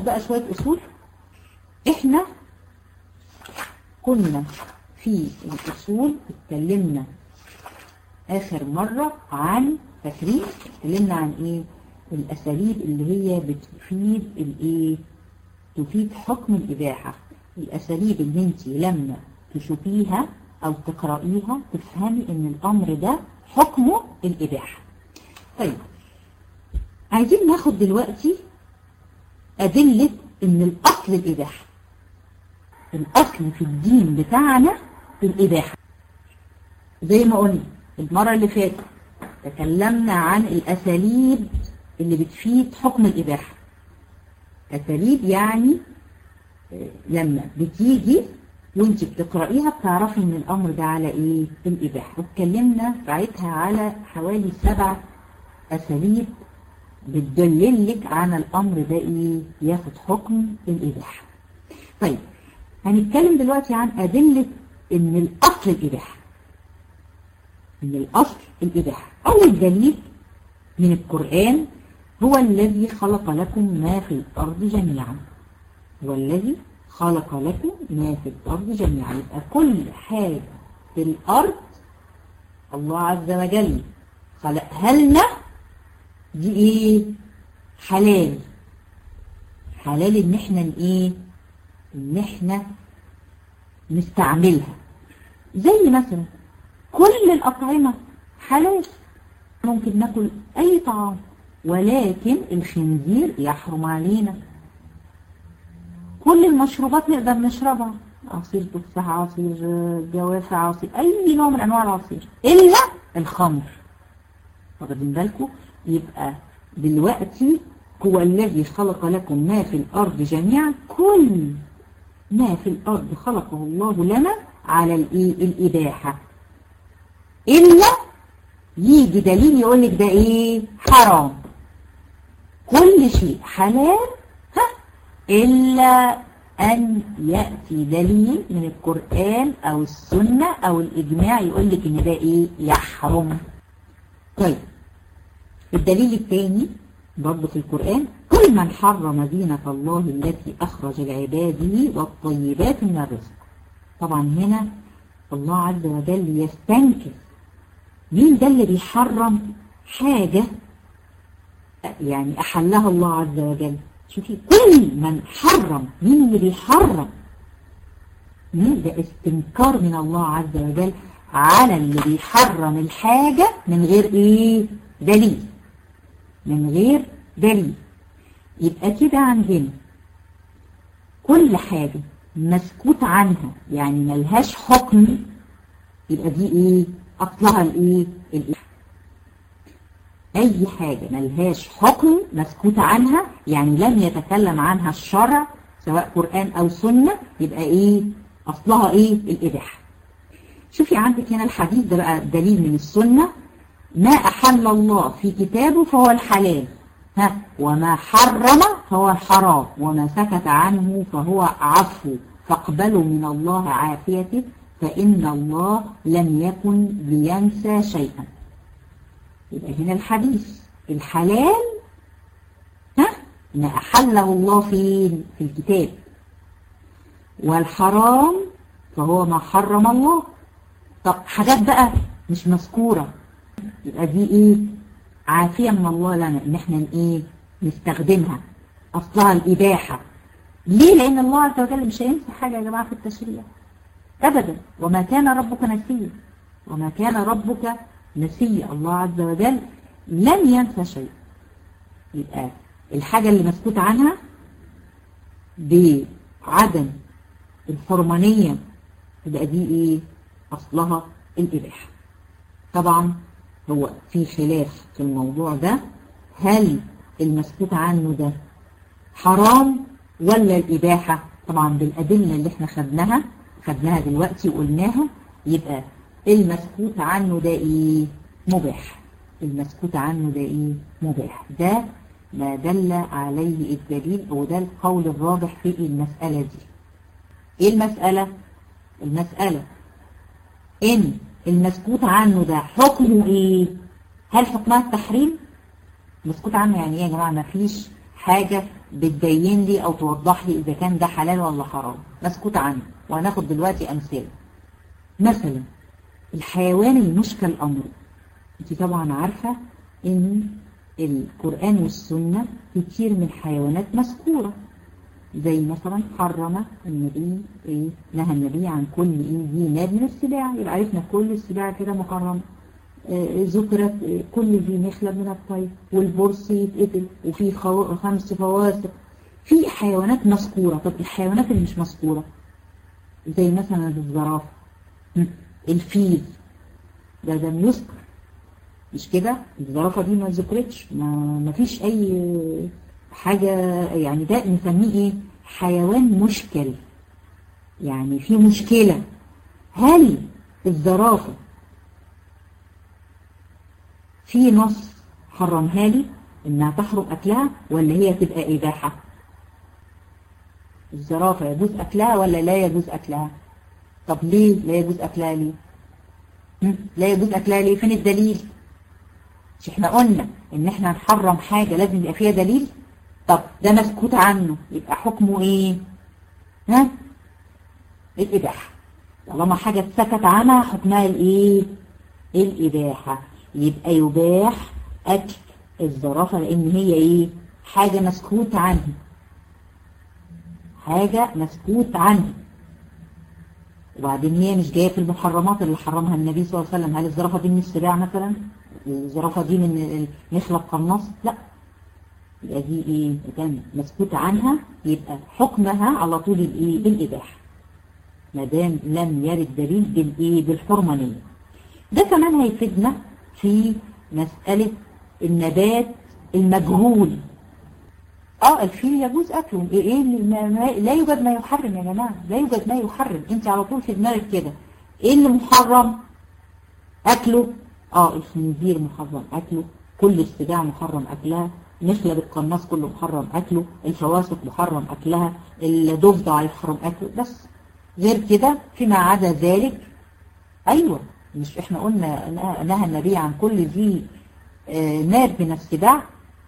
بقى شوية أصول إحنا كنا في الأصول اتكلمنا آخر مرة عن فاكرين اتكلمنا عن إيه الأساليب اللي هي بتفيد الإيه تفيد حكم الإباحة الأساليب اللي انت لما تشوفيها أو تقرأيها تفهمي إن الأمر ده حكمه الإباحة طيب عايزين ناخد دلوقتي أدلة إن الأصل الإباحة الأصل في الدين بتاعنا الإباحة زي ما قلنا المرة اللي فاتت تكلمنا عن الأساليب اللي بتفيد حكم الإباحة أساليب يعني لما بتيجي وانت بتقرأيها بتعرفي ان الامر ده على ايه الاباحة واتكلمنا ساعتها على حوالي سبع اساليب بتدللك عن الامر ده ايه ياخد حكم الاباحة طيب هنتكلم دلوقتي عن ادلة ان الاصل الاباحة ان الاصل الاباحة اول دليل من القرآن هو الذي خلق لكم ما في الارض جميعا هو الذي خلق لكم ما في الأرض جميعا يبقى كل حاجة في الأرض الله عز وجل خلقها لنا دي ايه حلال حلال ان احنا ايه ان احنا نستعملها زي مثلا كل الأطعمة حلال ممكن ناكل اي طعام ولكن الخنزير يحرم علينا كل المشروبات نقدر نشربها عصير تفاح عصير جوافة عصير أي نوع من أنواع العصير إلا الخمر واخدين بالكم يبقى دلوقتي هو الذي خلق لكم ما في الأرض جميعا كل ما في الأرض خلقه الله لنا على الإيه الإباحة إلا يجي دليل يقول لك ده إيه حرام كل شيء حلال إلا أن يأتي دليل من القرآن أو السنة أو الإجماع يقول لك إن ده إيه يحرم طيب الدليل الثاني برضه في القرآن كل من حرم زينة الله التي أخرج لعباده والطيبات من الرزق طبعا هنا الله عز وجل يستنكر مين ده اللي بيحرم حاجة يعني أحلها الله عز وجل شوفي كل من حرم مين اللي بيحرم مين ده استنكار من الله عز وجل على اللي بيحرم الحاجة من غير ايه دليل من غير دليل يبقى كده عندنا كل حاجة مسكوت عنها يعني ملهاش حكم يبقى دي ايه اصلها الايه الايه أي حاجة ملهاش حكم مسكوت عنها يعني لم يتكلم عنها الشرع سواء قرآن أو سنة يبقى إيه أصلها إيه الإباحة شوفي عندك هنا الحديث ده بقى دليل من السنة ما أحل الله في كتابه فهو الحلال ها وما حرم فهو الحرام وما سكت عنه فهو عفو فاقبلوا من الله عافيته فإن الله لم يكن لينسى شيئا يبقى هنا الحديث الحلال ها ما أحله الله في في الكتاب والحرام فهو ما حرم الله طب حاجات بقى مش مذكورة يبقى دي ايه عافية من الله لنا ان احنا ايه نستخدمها اصلها الاباحة ليه لان الله عز وجل مش هينسى حاجة يا جماعة في التشريع ابدا وما كان ربك نسيا وما كان ربك نسي الله عز وجل لن ينسى شيء يبقى الحاجة اللي مسكوت عنها بعدم الحرمانية يبقى دي ايه اصلها الاباحة طبعا هو في خلاف في الموضوع ده هل المسكوت عنه ده حرام ولا الاباحة طبعا بالادلة اللي احنا خدناها خدناها دلوقتي وقلناها يبقى المسكوت عنه ده ايه مباح المسكوت عنه ده ايه مباح ده ما دل عليه الدليل وده القول الراجح في المسألة دي ايه المسألة المسألة ان المسكوت عنه ده حكمه ايه هل حكمها التحريم مسكوت عنه يعني ايه يا جماعة ما فيش حاجة بتبين لي او توضح لي اذا كان ده حلال ولا حرام مسكوت عنه وهناخد دلوقتي امثله مثلا الحيوان المشكل امره انت طبعا عارفة ان القرآن والسنة كتير من الحيوانات مذكورة زي مثلا حرم النبي ايه نهى النبي عن كل ايه ذي ناب من السباع يبقى عرفنا كل السباع كده محرم آه ذكرت آه كل ذي مخلب من الطير والبرص يتقتل وفي خمس فواسق في حيوانات مذكورة طب الحيوانات اللي مش مذكورة زي مثلا الزرافة الفيل ده ده يذكر مش كده الزرافة دي ما ذكرتش ما, ما فيش اي حاجة يعني ده نسميه ايه حيوان مشكل يعني في مشكلة هل الزرافة في نص حرمها لي انها تحرم اكلها ولا هي تبقى اباحة الزرافة يجوز اكلها ولا لا يجوز اكلها طب ليه لا يجوز اكلها ليه لا يجوز اكلها ليه فين الدليل مش احنا قلنا ان احنا نحرم حاجة لازم يبقى فيها دليل طب ده مسكوت عنه يبقى حكمه ايه ها الاباحة طالما حاجة اتسكت عنها حكمها الايه الاباحة يبقى يباح اكل الزرافة لان هي ايه حاجة مسكوت عنها حاجة مسكوت عنها وبعدين هي مش جاية في المحرمات اللي حرمها النبي صلى الله عليه وسلم هل الزرافة دي من السباع مثلا الزرافة دي من مخلب قناص لا يبقى دي ايه كان مسكوت عنها يبقى حكمها على طول الايه بالاباحه ما دام لم يرد دليل بالايه بالحرمانيه ده كمان هيفيدنا في مساله النبات المجهول اه الفيل يجوز اكله ايه, إيه لا يوجد ما يحرم يا جماعه لا يوجد ما يحرم انت على طول في دماغك كده ايه اللي محرم اكله اه الخنزير محرم اكله كل السباع محرم اكلها مخلب القناص كله محرم اكله الفواسق محرم اكلها الضفدع يحرم اكله بس غير كده فيما عدا ذلك ايوه مش احنا قلنا نهى النبي عن كل ذي آه ناب من السباع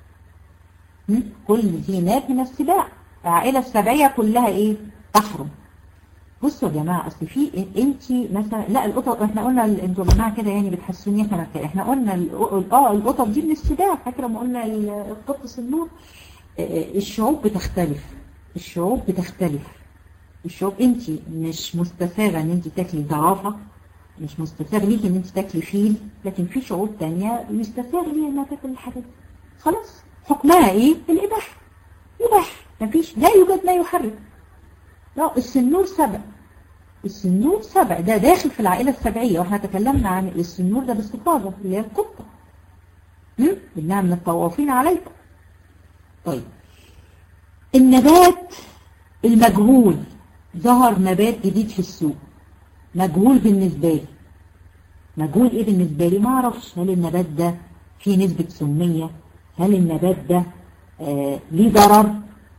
كل ذي ناب من السباع العائلة السبعية كلها ايه تحرم بصوا يا جماعة اصل في انت مثلا لا القطط احنا قلنا انتوا يا جماعة كده يعني بتحسوني احنا مكان. احنا قلنا اه القطط دي من السباع فاكرة ما قلنا القط النور الشعوب بتختلف الشعوب بتختلف الشعوب انت مش مستساغة ان انت تاكلي زرافة مش مستساغ ليك ان انت تاكلي فيل لكن في شعوب تانية يستساغ ليها انها تاكل الحاجات دي خلاص حكمها ايه الاباحة يباح مفيش لا يوجد ما يحرم لا السنور سبع السنور سبع ده داخل في العائلة السبعية واحنا تكلمنا عن السنور ده باستفاضة اللي هي القطة إنها من الطوافين عليكم طيب النبات المجهول ظهر نبات جديد في السوق مجهول بالنسبة لي مجهول ايه بالنسبة لي ما اعرفش هل النبات ده فيه نسبة سمية هل النبات ده آه ليه ضرر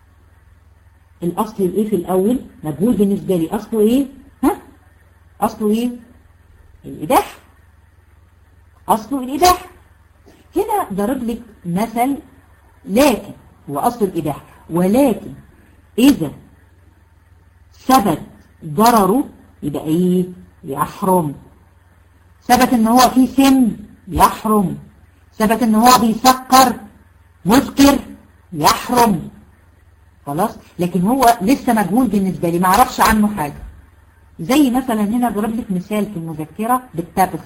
الاصل الايه في الاول مجهول بالنسبة لي اصله ايه ها اصله ايه الاباحة اصله الاباحة هنا ضرب لك مثل لكن هو اصل الاباحة ولكن اذا ثبت ضرره يبقى ايه يحرم ثبت ان هو فيه سم يحرم ثبت ان هو بيسكر مسكر يحرم خلاص لكن هو لسه مجهول بالنسبة لي ما اعرفش عنه حاجة زي مثلا هنا ضرب لك مثال في المذكرة بالتبخ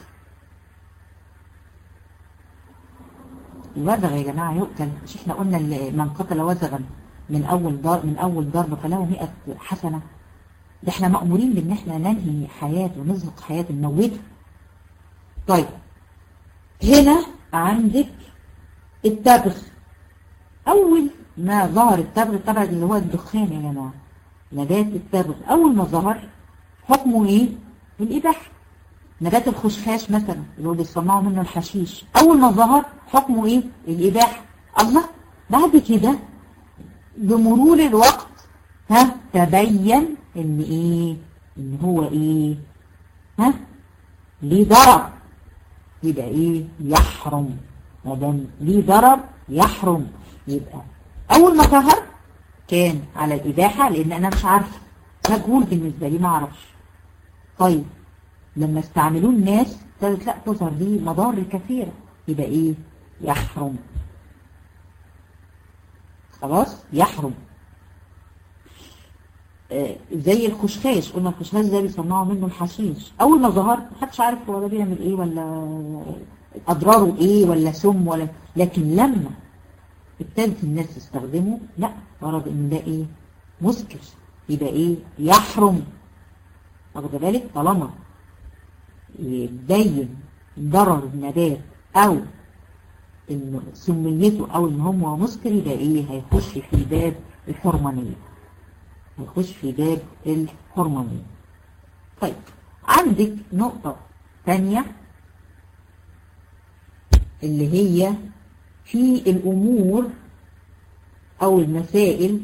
الوزغ يا جماعة يؤكل مش احنا قلنا من قتل وزغا من اول ضرب من اول ضرب فله 100 حسنة ده احنا مأمورين بان احنا ننهي حياة ونزهق حياة نموته طيب هنا عندك التبغ اول ما ظهر التبغ التبغ اللي هو الدخان يا جماعة نبات التبغ اول ما ظهر حكمه ايه الاباحة نبات الخشخاش مثلا اللي هو بيصنعوا منه الحشيش اول ما ظهر حكمه ايه الاباحة الله بعد كده بمرور الوقت ها تبين ان ايه ان هو ايه ها ليه ضرر يبقى ايه يحرم ما دام ليه ضرر يحرم يبقى اول ما ظهر كان على الإباحة لأن أنا مش عارفة مجهول بالنسبة لي ما أعرفش طيب لما استعملوه الناس ابتدت لا تظهر لي مضار كثيرة يبقى إيه يحرم خلاص يحرم آه زي الخشخاش قلنا الخشخاش ده بيصنعوا منه الحشيش أول ما ظهر محدش عارف هو ده بيعمل إيه ولا أضراره إيه ولا سم ولا لكن لما ابتدت الناس تستخدمه لا ورد ان ده ايه مسكر يبقى ايه يحرم واخد بالك طالما يبين ضرر النبات او ان سميته او ان هو مسكر يبقى ايه هيخش في باب الحرمانية هيخش في باب الحرمانية طيب عندك نقطة ثانية اللي هي في الأمور أو المسائل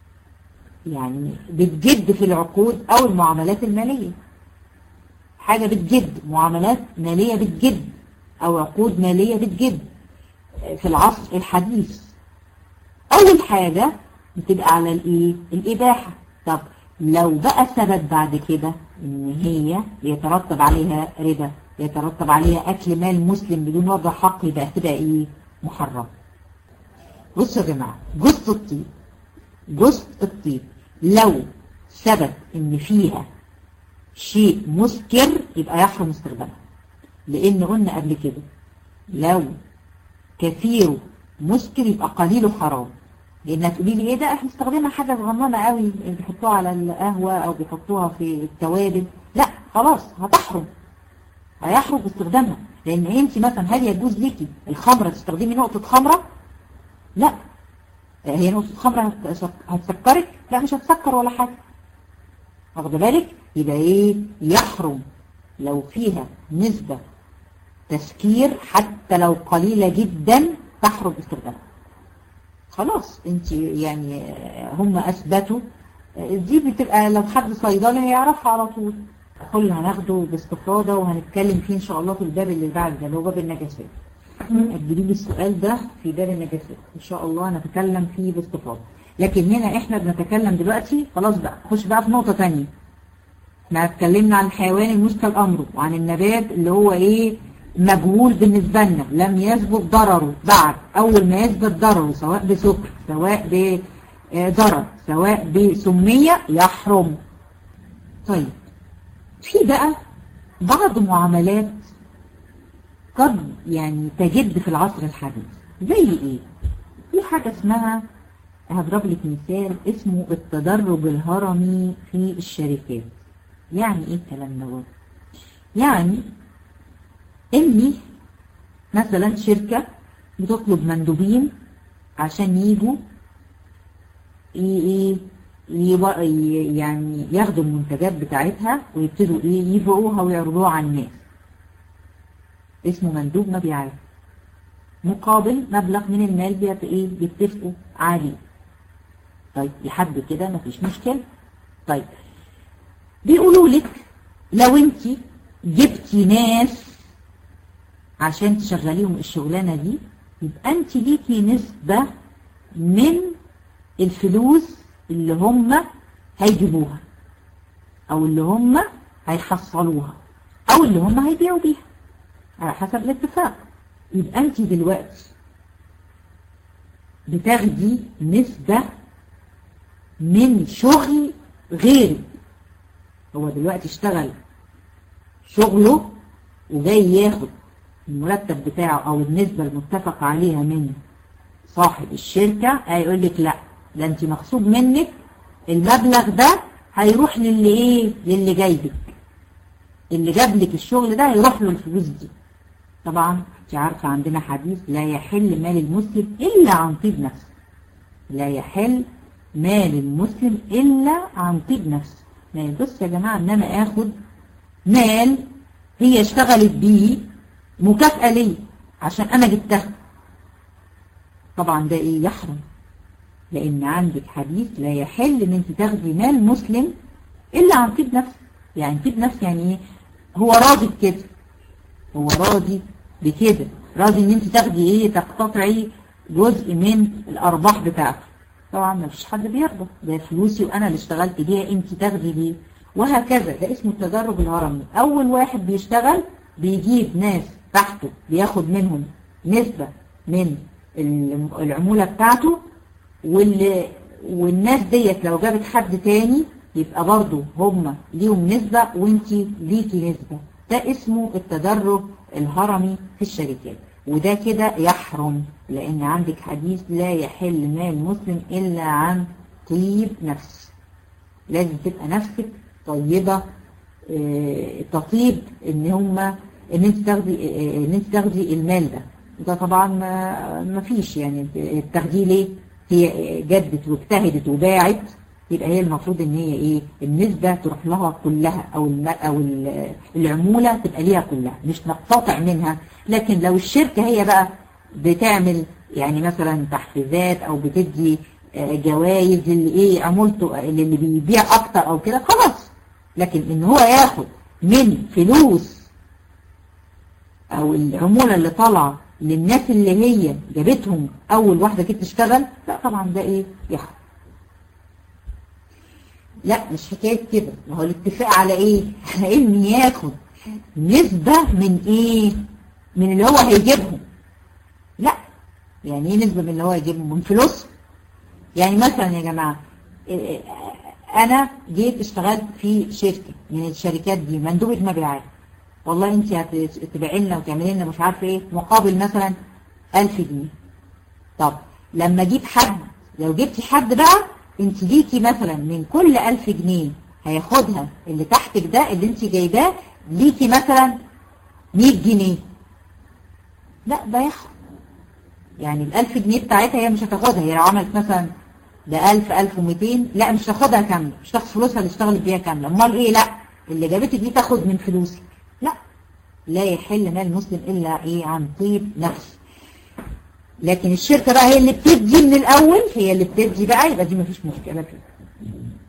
يعني بتجد في العقود أو المعاملات المالية حاجة بتجد معاملات مالية بتجد أو عقود مالية بتجد في العصر الحديث أول حاجة بتبقى على الإيه؟ الإباحة طب لو بقى سبب بعد كده إن هي يترتب عليها ربا يترتب عليها أكل مال مسلم بدون وضع حق يبقى تبقى إيه؟ محرم بصوا يا جماعة جزء الطيب جزء الطيب لو ثبت ان فيها شيء مسكر يبقى يحرم استخدامها لان قلنا قبل كده لو كثيره مسكر يبقى قليله حرام لان هتقولي لي ايه ده احنا استخدمنا حاجه صغننه قوي بيحطوها على القهوه او بيحطوها في التوابل لا خلاص هتحرم هيحرم استخدامها لان انت مثلا هل يجوز ليكي الخمره تستخدمي نقطه خمره لا هي نقطه خمره هتسكرك لا مش هتسكر ولا حاجه واخد بالك يبقى ايه يحرم لو فيها نسبه تسكير حتى لو قليله جدا تحرم استخدامها خلاص انت يعني هم اثبتوا دي بتبقى لو حد صيدلي هيعرفها على طول كل هناخده باستفاضة وهنتكلم فيه إن شاء الله في الباب اللي بعد ده اللي هو باب النجاسات أجيبي لي السؤال ده في باب النجاسات إن شاء الله نتكلم فيه باستفاضة لكن هنا إحنا بنتكلم دلوقتي خلاص بقى خش بقى في نقطة تانية احنا اتكلمنا عن الحيوان المشكل أمره وعن النبات اللي هو إيه مجهول بالنسبة لنا لم يثبت ضرره بعد أول ما يثبت ضرره سواء بسكر سواء بضرر سواء بسمية يحرم طيب في بقى بعض معاملات قد يعني تجد في العصر الحديث زي ايه في حاجة اسمها هضرب لك مثال اسمه التدرج الهرمي في الشركات يعني ايه الكلام ده يعني اني مثلا شركة بتطلب مندوبين عشان يجوا ايه يعني ياخدوا المنتجات بتاعتها ويبتدوا ايه يبيعوها ويعرضوها على الناس اسمه مندوب مبيعات مقابل مبلغ من المال بيت ايه بيتفقوا عليه طيب لحد كده مفيش مشكلة طيب بيقولوا لك لو انت جبتي ناس عشان تشغليهم الشغلانة دي يبقى انت ليكي نسبة من الفلوس اللي هم هيجيبوها او اللي هم هيحصلوها او اللي هم هيبيعوا بيها على حسب الاتفاق يبقى انت دلوقتي بتاخدي نسبة من شغل غيرك هو دلوقتي اشتغل شغله وجاي ياخد المرتب بتاعه او النسبة المتفق عليها من صاحب الشركة هيقول لك لا ده انت مغصوب منك المبلغ ده هيروح للي ايه للي جايبك اللي جاب لك الشغل ده هيروح له الفلوس دي طبعا انت عارفه عندنا حديث لا يحل مال المسلم الا عن طيب نفسه لا يحل مال المسلم الا عن طيب نفسه ما يجوز يا جماعه ان انا اخد مال هي اشتغلت بيه مكافأة لي عشان انا جبتها طبعا ده ايه يحرم لان عندك حديث لا يحل ان انت تاخدي مال مسلم الا عن طيب نفس يعني طيب نفس يعني ايه هو راضي بكده هو راضي بكده راضي ان انت تاخدي ايه تقتطعي جزء من الارباح بتاعته طبعا ما فيش حد بيرضى ده فلوسي وانا اللي اشتغلت بيها انت تاخدي ليه وهكذا ده اسمه التدرج الهرمي اول واحد بيشتغل بيجيب ناس تحته بياخد منهم نسبة من العمولة بتاعته واللي والناس ديت لو جابت حد تاني يبقى برضو هم ليهم نسبة وانتي ليكي نسبة ده اسمه التدرج الهرمي في الشركات وده كده يحرم لان عندك حديث لا يحل مال مسلم الا عن طيب نفس لازم تبقى نفسك طيبة اه تطيب ان هم ان انت تاخدي اه ان انت تاخدي المال ده ده طبعا ما فيش يعني تاخديه ليه هي جدت واجتهدت وباعت يبقى هي المفروض ان هي ايه النسبة تروح لها كلها او الم... او العمولة تبقى ليها كلها مش نقتطع منها لكن لو الشركة هي بقى بتعمل يعني مثلا تحفيزات او بتدي جوائز اللي ايه عمولته اللي بيبيع اكتر او كده خلاص لكن ان هو ياخد من فلوس او العمولة اللي طالعه للناس اللي هي جابتهم اول واحدة كده تشتغل لا طبعا ده ايه يحرم لا مش حكاية كده ما هو الاتفاق على ايه على ان ياخد نسبة من ايه من اللي هو هيجيبهم لا يعني ايه نسبة من اللي هو هيجيبهم من فلوس يعني مثلا يا جماعة انا جيت اشتغلت في شركة من الشركات دي مندوبة مبيعات والله انت هتبيعي لنا وتعملي لنا مش عارفه ايه مقابل مثلا 1000 جنيه طب لما اجيب حد لو جبتي حد بقى انت ليكي مثلا من كل 1000 جنيه هياخدها اللي تحتك ده اللي انت جايباه ليكي مثلا 100 جنيه لا ده يحرم يعني ال 1000 جنيه بتاعتها هي مش هتاخدها هي لو عملت مثلا ب 1000 1200 لا مش هتاخدها كامله مش هتاخد فلوسها اللي اشتغلت بيها كامله امال ايه لا اللي جابتك دي تاخد من فلوسك لا لا يحل مال المسلم الا ايه عن طيب نفس لكن الشركة بقى هي اللي بتدي من الأول هي اللي بتدي بقى يبقى دي مفيش مشكلة فيها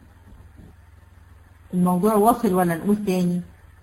الموضوع واصل ولا نقول تاني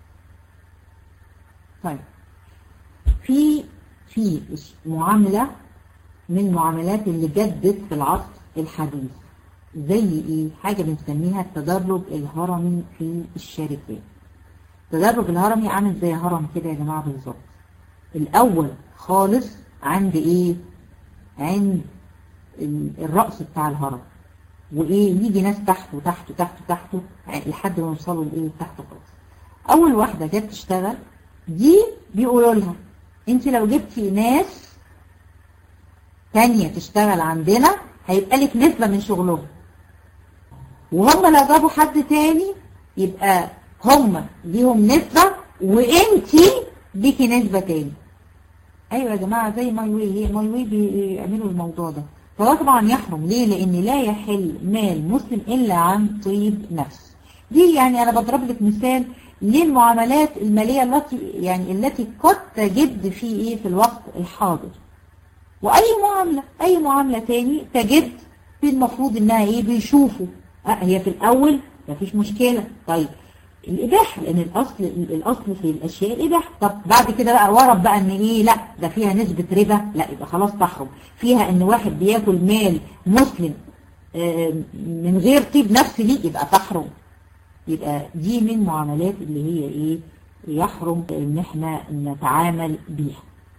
طيب في في معاملة من المعاملات اللي جدت في العصر الحديث زي ايه حاجة بنسميها التدرج الهرمي في الشركات التدرج الهرمي عامل زي هرم كده يا جماعة بالظبط الأول خالص عند ايه عند الرأس بتاع الهرم وايه يجي ناس تحت وتحت وتحت وتحت لحد ما يوصلوا لايه تحت خالص اول واحدة جت تشتغل دي بيقولوا لها انت لو جبتي ناس تانية تشتغل عندنا هيبقى لك نسبة من شغلهم وهم لو جابوا حد تاني يبقى هم ليهم نسبة وانتي ليكي نسبة تاني ايوه يا جماعة زي ماي واي هي ماي واي بيعملوا الموضوع ده فهو طبعا يحرم ليه لان لا يحل مال مسلم الا عن طيب نفس دي يعني انا بضرب لك مثال للمعاملات المالية التي يعني التي قد تجد في ايه في الوقت الحاضر واي معاملة اي معاملة تاني تجد في المفروض انها ايه بيشوفوا اه هي في الاول مفيش مشكلة طيب الإباحة لأن الأصل الأصل في الأشياء الإباحة طب بعد كده بقى ورد بقى إن إيه لا ده فيها نسبة ربا لا يبقى خلاص تحرم فيها إن واحد بياكل مال مسلم من غير طيب نفس ليه يبقى تحرم يبقى دي من المعاملات اللي هي إيه يحرم إن إحنا نتعامل بيها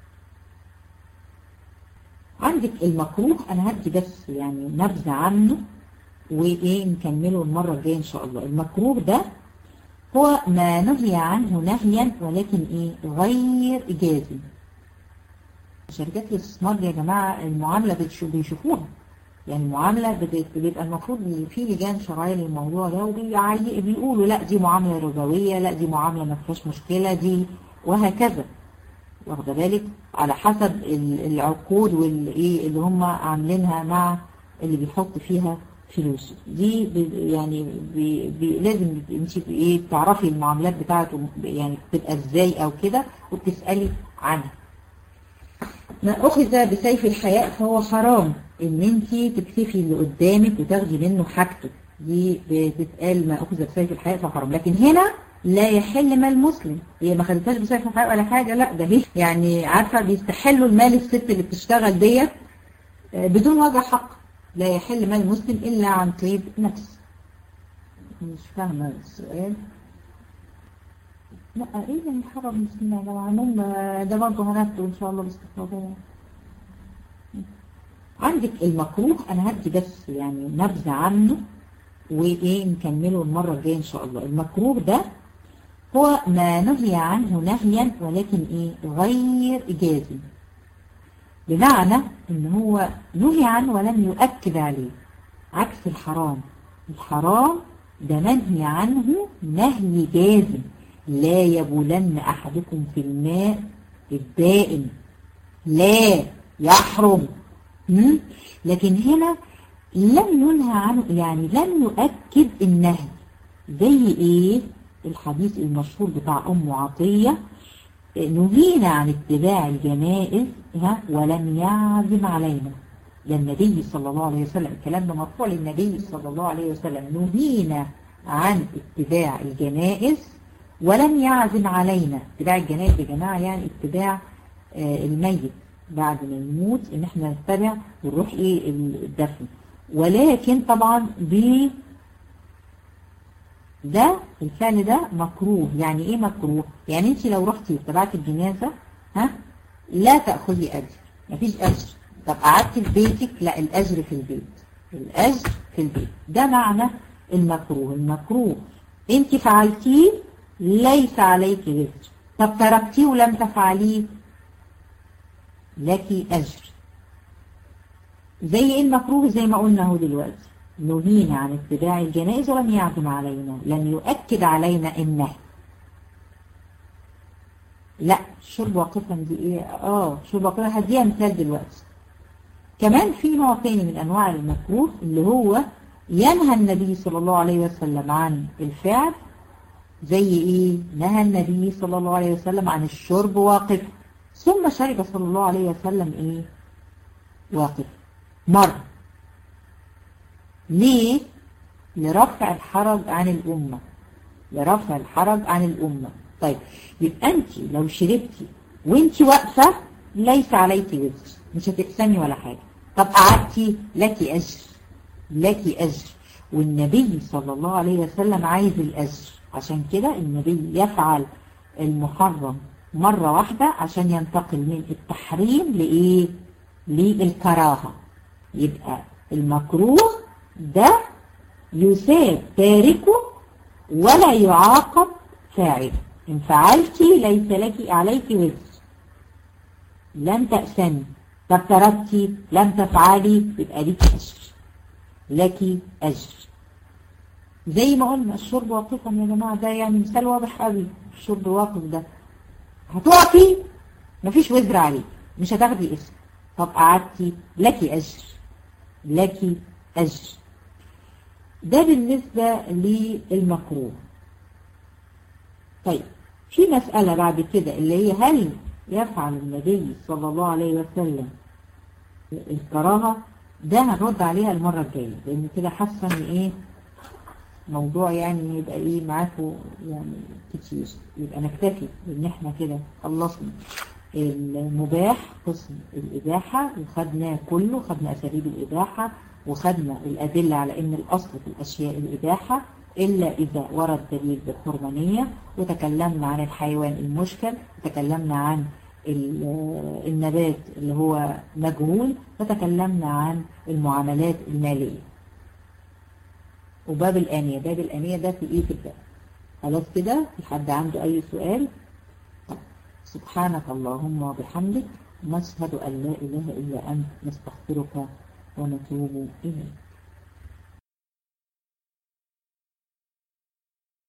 عندك المكروه أنا هدي بس يعني نبذة عنه وإيه نكمله المرة الجاية إن شاء الله المكروه ده هو ما نهي عنه نهيا ولكن ايه غير اجازي شركات الاستثمار يا جماعة المعاملة بيشوفوها يعني المعاملة بيبقى المفروض في لجان شرعية للموضوع ده وبيقولوا لا دي معاملة ربوية لا دي معاملة ما فيهاش مشكلة دي وهكذا واخده بالك على حسب العقود والايه اللي هم عاملينها مع اللي بيحط فيها فلوس دي يعني بي بي لازم انت ايه تعرفي المعاملات بتاعته يعني بتبقى ازاي او كده وبتسالي عنها ما اخذ بسيف الحياء فهو حرام ان انت تكتفي اللي قدامك وتاخدي منه حاجته دي بتتقال ما اخذ بسيف الحياء فهو حرام لكن هنا لا يحل مال مسلم هي ما خدتهاش بسيف الحياء ولا حاجه لا ده هي يعني عارفه بيستحلوا المال الست اللي بتشتغل ديت بدون وجه حق لا يحل مال المسلم إلا عن طيب نفس مش فاهمة السؤال لا ايه اللي محرم المسلمين يا جماعة المهم ده برضه هناخده ان شاء الله باستفاضة عندك المكروه انا هدي بس يعني نبذة عنه وايه نكمله المرة الجاية ان شاء الله المكروه ده هو ما نهي عنه نهيا ولكن ايه غير اجازي بمعنى ان هو نهي عنه ولم يؤكد عليه عكس الحرام الحرام ده منهي عنه نهي جازم لا يبولن احدكم في الماء الدائم لا يحرم م? لكن هنا لم ينهى عنه يعني لم يؤكد النهي زي ايه الحديث المشهور بتاع ام عطية نهينا عن اتباع الجنائز ها ولم يعزم علينا ده النبي صلى الله عليه وسلم الكلام ده مرفوع للنبي صلى الله عليه وسلم نهينا عن اتباع الجنائز ولم يعزم علينا اتباع الجنائز يا جماعة يعني اتباع آه الميت بعد ما يموت ان احنا نتبع ونروح ايه الدفن ولكن طبعا ب ده الفعل ده مكروه يعني ايه مكروه يعني انت لو رحتي واتبعتي الجنازة ها لا تأخذي اجر مفيش اجر طب قعدتي في بيتك لا الاجر في البيت الاجر في البيت ده معنى المكروه المكروه انت فعلتيه ليس عليك وزر طب تركتيه ولم تفعليه لك اجر زي ايه المكروه زي ما قلنا اهو دلوقتي نهينا عن اتباع الجنائز ولم يعزم علينا لم يؤكد علينا النهي لا شرب واقفا دي ايه اه شرب واقفا هديها مثال دلوقتي كمان في نوع تاني من انواع المكروه اللي هو ينهى النبي صلى الله عليه وسلم عن الفعل زي ايه نهى النبي صلى الله عليه وسلم عن الشرب واقف ثم شرب صلى الله عليه وسلم ايه واقف مرة ليه لرفع الحرج عن الأمة لرفع الحرج عن الأمة طيب يبقى أنت لو شربتي وانت واقفة ليس عليك وزر مش هتقسمي ولا حاجة طب قعدتي لك أجر لك أجر والنبي صلى الله عليه وسلم عايز الأجر عشان كده النبي يفعل المحرم مرة واحدة عشان ينتقل من التحريم لإيه للكراهة يبقى المكروه ده يساب تاركه ولا يعاقب فاعله إن فعلتي ليس لك عليك وزر لم تأسني طب تركتي لم تفعلي يبقى لك أجر لك أجر زي ما قلنا الشرب واقفا يا جماعة ده يعني مثال واضح قوي الشرب واقف ده هتقفي مفيش وزر عليك مش هتاخدي اسم طب قعدتي لك أجر لك أجر ده بالنسبة للمكروه طيب في مسألة بعد كده اللي هي هل يفعل النبي صلى الله عليه وسلم الكراهة ده هنرد عليها المرة الجاية لأن كده حاسة إن إيه موضوع يعني يبقى إيه معاكم يعني كتير يبقى نكتفي إن إحنا كده خلصنا المباح قسم الإباحة وخدنا كله خدنا أساليب الإباحة وخدنا الأدلة على إن الأصل في الأشياء الإباحة إلا إذا ورد دليل بالحرمانية وتكلمنا عن الحيوان المشكل وتكلمنا عن النبات اللي هو مجهول وتكلمنا عن المعاملات المالية وباب الآنية باب الآنية ده في إيه في الباب خلاص كده في حد عنده أي سؤال سبحانك اللهم وبحمدك نشهد أن لا إله إلا أنت نستغفرك ونتوب إليك